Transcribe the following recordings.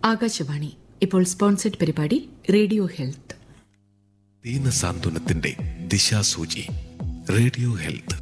ആകാശവാണി ഇപ്പോൾ സ്പോൺസർഡ് പരിപാടി radio health ദീനസാന്ത്വനത്തിന്റെ ദിശാസൂചി റേഡിയോ ഹെൽത്ത്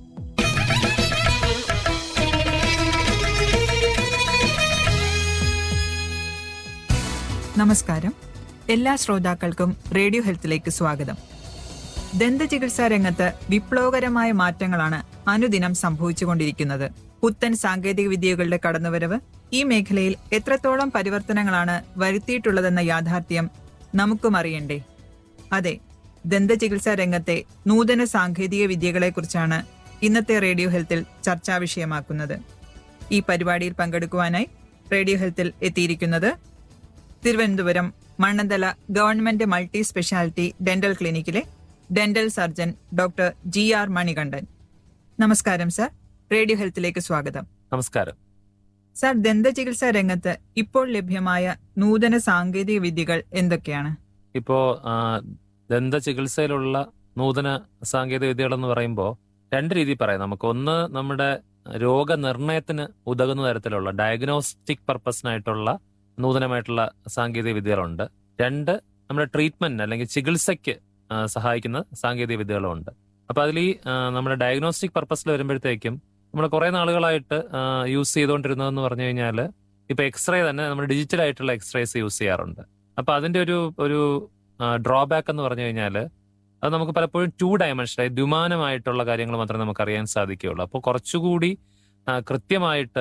നമസ്കാരം എല്ലാ ശ്രോതാക്കൾക്കും റേഡിയോ ഹെൽത്തിലേക്ക് സ്വാഗതം ദന്തചികിത്സാ രംഗത്ത് വിപ്ലവകരമായ മാറ്റങ്ങളാണ് അനുദിനം സംഭവിച്ചുകൊണ്ടിരിക്കുന്നത് പുത്തൻ സാങ്കേതിക വിദ്യകളുടെ കടന്നുവരവ് ഈ മേഖലയിൽ എത്രത്തോളം പരിവർത്തനങ്ങളാണ് വരുത്തിയിട്ടുള്ളതെന്ന യാഥാർത്ഥ്യം നമുക്കും അറിയണ്ടേ അതെ ദന്തചികിത്സാ രംഗത്തെ നൂതന സാങ്കേതിക വിദ്യകളെക്കുറിച്ചാണ് ഇന്നത്തെ റേഡിയോ ഹെൽത്തിൽ ചർച്ചാ വിഷയമാക്കുന്നത് ഈ പരിപാടിയിൽ പങ്കെടുക്കുവാനായി റേഡിയോ ഹെൽത്തിൽ എത്തിയിരിക്കുന്നത് Thiruvananthapuram Mannanthala government multi speciality dental ക്ലിനിക്കിലെ dental surgeon doctor G R Manikandan നമസ്കാരം സർ റേഡിയോ ഹെൽത്തിലേക്ക് സ്വാഗതം നമസ്കാരം സർ ദന്തചികിത്സാ രംഗത്ത് ഇപ്പോൾ ലഭ്യമായ നൂതന സാങ്കേതിക വിദ്യകൾ എന്തൊക്കെയാണ് ഇപ്പോ ആ, ദന്ത ചികിത്സയിലുള്ള നൂതന സാങ്കേതിക വിദ്യകൾ എന്ന് പറയുമ്പോൾ രണ്ട് രീതിയിൽ പറയാം നമുക്ക് ഒന്ന് നമ്മുടെ രോഗനിർണയത്തിന് ഉതകുന്ന തരത്തിലുള്ള ഡയഗ്നോസ്റ്റിക് പർപ്പസിനായിട്ടുള്ള നൂതനമായിട്ടുള്ള സാങ്കേതിക വിദ്യകളുണ്ട് രണ്ട് നമ്മുടെ ട്രീറ്റ്മെന്റ് അല്ലെങ്കിൽ ചികിത്സയ്ക്ക് ആ, സഹായിക്കുന്ന സാങ്കേതിക വിദ്യകളുമുണ്ട് അപ്പൊ അതിൽ ഈ ആ, നമ്മുടെ ഡയഗ്നോസ്റ്റിക് പർപ്പസിൽ വരുമ്പോഴത്തേക്കും നമ്മൾ കുറെ നാളുകളായിട്ട് യൂസ് ചെയ്തുകൊണ്ടിരുന്നതെന്ന് പറഞ്ഞു കഴിഞ്ഞാൽ ഇപ്പൊ എക്സ്റേ തന്നെ നമ്മൾ ഡിജിറ്റൽ ആയിട്ടുള്ള എക്സ്റേസ് യൂസ് ചെയ്യാറുണ്ട് അപ്പൊ അതിന്റെ ഒരു ഒരു ഡ്രോബാക്ക് എന്ന് പറഞ്ഞു കഴിഞ്ഞാൽ അത് നമുക്ക് പലപ്പോഴും ടു ഡയമെൻഷൻ ദ്വിമാനമായിട്ടുള്ള കാര്യങ്ങൾ മാത്രമേ നമുക്ക് അറിയാൻ സാധിക്കുകയുള്ളൂ അപ്പോൾ കുറച്ചുകൂടി ആ, കൃത്യമായിട്ട്